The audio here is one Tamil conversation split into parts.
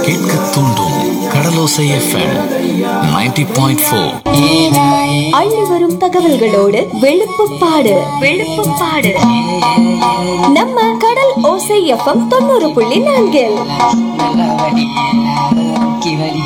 கேட்க தூண்டும் கடலோசை எஃப்எம் 90.4 பாயிண்ட் ஃபோர் அள்ளி வரும் தகவல்களோடு வெளுப்புப்பாடு வெளுப்புப்பாடு நம்ம கடல் ஓசை எஃப்எம் தொண்ணூறு புள்ளி நான்கில் நல்லா வடி முக்கி வடி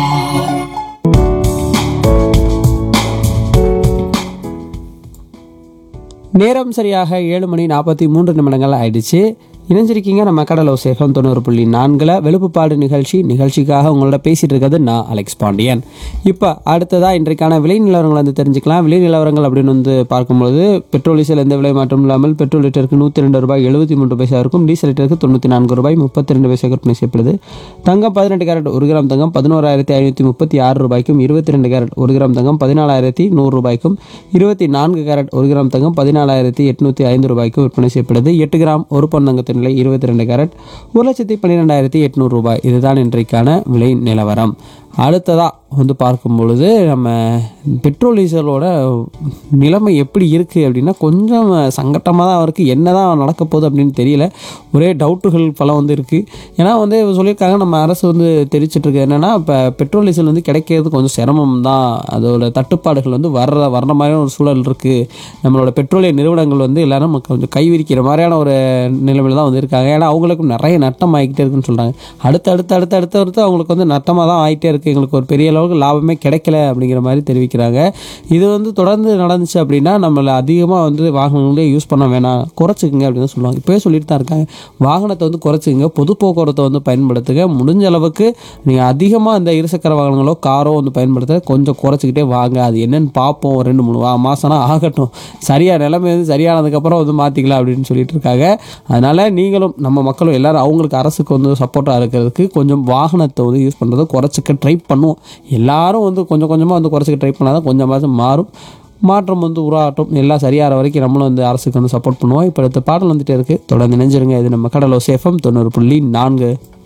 நேரம் சரியாக ஏழு மணி நாற்பத்தி மூன்று நிமிடங்கள் ஆயிடுச்சு இணைஞ்சிருக்கீங்க நம்ம கடலோ சேஃபம் தொண்ணூறு புள்ளி நான்கில் வெளுப்புப்பாடு நிகழ்ச்சி நிகழ்ச்சிக்காக உங்களோட பேசிட்டு இருக்கிறது நான் அலெக்ஸ் பாண்டியன் இப்போ அடுத்ததாக இன்றைக்கான விலை நிலவரங்களை வந்து தெரிஞ்சுக்கலாம் விலை நிலவரங்கள் அப்படின்னு வந்து பார்க்கும்பொழுது பெட்ரோல் டீசல் எந்த விலை மாற்றம் இல்லாமல் பெட்ரோல் லிட்டருக்கு நூற்றி ரெண்டு ரூபாய் எழுபத்தி மூன்று பைசா இருக்கும் டீசல் லிட்டருக்கு தொண்ணூற்றி நான்கு ரூபாய் முப்பத்தி ரெண்டு பைசா விற்பனை செய்யப்படுது தங்கம் பதினெட்டு கேரட் ஒரு கிராம் தங்கம் பதினோராயிரத்தி ஐநூற்றி முப்பத்தி ஆறு ரூபாய்க்கும் இருபத்தி ரெண்டு கேரட் ஒரு கிராம் தங்கம் பதினாலாயிரத்தி நூறு ரூபாய்க்கும் இருபத்தி நான்கு கேரட் ஒரு கிராம் தங்கம் பதினாலாயிரத்தி எட்நூற்றி ஐந்து ரூபாய்க்கும் விற்பனை செய்யப்படுது எட்டு கிராம் ஒரு பவுன் தங்கத்தின் விலை இருபத்தி ரெண்டு கேரட் ஒரு லட்சத்தி பன்னிரெண்டாயிரத்தி எட்நூறு ரூபாய் இதுதான் இன்றைக்கான விலை நிலவரம் அடுத்ததாக வந்து பார்க்கும் பொழுது நம்ம பெட்ரோல் டீசலோட நிலைமை எப்படி இருக்குது அப்படின்னா கொஞ்சம் சங்கட்டமாக தான் இருக்குது என்ன தான் நடக்க போகுது அப்படின்னு தெரியல ஒரே டவுட்டுகள் பல வந்து இருக்குது ஏன்னா வந்து சொல்லியிருக்காங்க நம்ம அரசு வந்து தெரிவிச்சிட்ருக்கு என்னென்னா இப்போ பெட்ரோல் டீசல் வந்து கிடைக்கிறது கொஞ்சம் சிரமம் தான் அதோட தட்டுப்பாடுகள் வந்து வர்ற வர்ற மாதிரியான ஒரு சூழல் இருக்குது நம்மளோட பெட்ரோலிய நிறுவனங்கள் வந்து எல்லாரும் கொஞ்சம் கைவிரிக்கிற மாதிரியான ஒரு நிலைமையில் தான் வந்து இருக்காங்க ஏன்னா அவங்களுக்கும் நிறைய நட்டம் ஆகிக்கிட்டே இருக்குன்னு சொல்கிறாங்க அடுத்து அடுத்து அடுத்து அடுத்து அடுத்து அவங்களுக்கு வந்து நட்டமாக தான் ஆகிட்டே இருக்குது எங்களுக்கு ஒரு பெரிய அளவுக்கு லாபமே கிடைக்கல அப்படிங்கிற மாதிரி தெரிவிக்கிறாங்க இது வந்து தொடர்ந்து நடந்துச்சு அப்படின்னா நம்மளை அதிகமாக வந்து வாகனங்களே யூஸ் பண்ண வேணாம் குறைச்சிக்கங்க அப்படின்னு சொல்லுவாங்க இப்போயே சொல்லிட்டு தான் இருக்காங்க வாகனத்தை வந்து குறைச்சிக்கங்க பொது போக்குவரத்தை வந்து பயன்படுத்துங்க முடிஞ்ச அளவுக்கு நீங்கள் அதிகமாக இந்த இருசக்கர வாகனங்களோ காரோ வந்து பயன்படுத்த கொஞ்சம் குறைச்சிக்கிட்டே வாங்க அது என்னன்னு பார்ப்போம் ஒரு ரெண்டு மூணு வா மாதம்னா ஆகட்டும் சரியாக நிலைமை வந்து சரியானதுக்கப்புறம் வந்து மாற்றிக்கலாம் அப்படின்னு சொல்லிட்டு இருக்காங்க அதனால் நீங்களும் நம்ம மக்களும் எல்லாரும் அவங்களுக்கு அரசுக்கு வந்து சப்போர்ட்டாக இருக்கிறதுக்கு கொஞ்சம் வாகனத்தை வந்து யூஸ் பண்ணுறதை குறைச்சிக்க ட்ரை பண்ணுவோம் எல்லாரும் வந்து கொஞ்சம் கொஞ்சமாக வந்து குறைச்சிக்க ட்ரை பண்ணால் தான் கொஞ்சமாச்சும் மாறும் மாற்றம் வந்து உருவாகட்டும் எல்லாம் சரியாகிற வரைக்கும் நம்மளும் வந்து அரசுக்கு வந்து சப்போர்ட் பண்ணுவோம் இப்போ அடுத்த பாடல் வந்துட்டே இருக்குது தொடர்ந்து நினைஞ்சிருங்க இது நம்ம கடலோ சேஃபம் தொண்ணூறு புள்ளி நான்கு